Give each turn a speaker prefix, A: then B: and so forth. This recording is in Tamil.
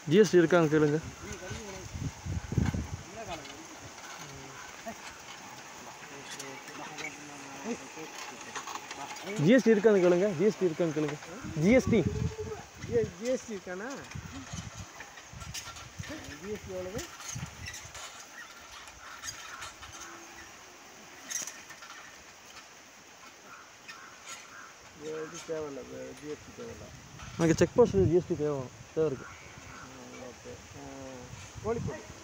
A: ஜிஎஸ்டி இருக்காங்க கேளுங்க ஜிஎஸ்டி இருக்கான்னு கேளுங்க ஜிஎஸ்டி இருக்கான்னு கேளுங்க ஜிஎஸ்டி
B: ஜிஎஸ்டி இருக்காண்ணா ஜிஎஸ்டி எவ்வளவு இது தேவையில்ல ஜிஎஸ்டி தேவையில்ல
A: எனக்கு செக் போஸ்ட் ஜிஎஸ்டி தேவை தேவை இருக்குது
B: ஓகே கோழிக்கோடு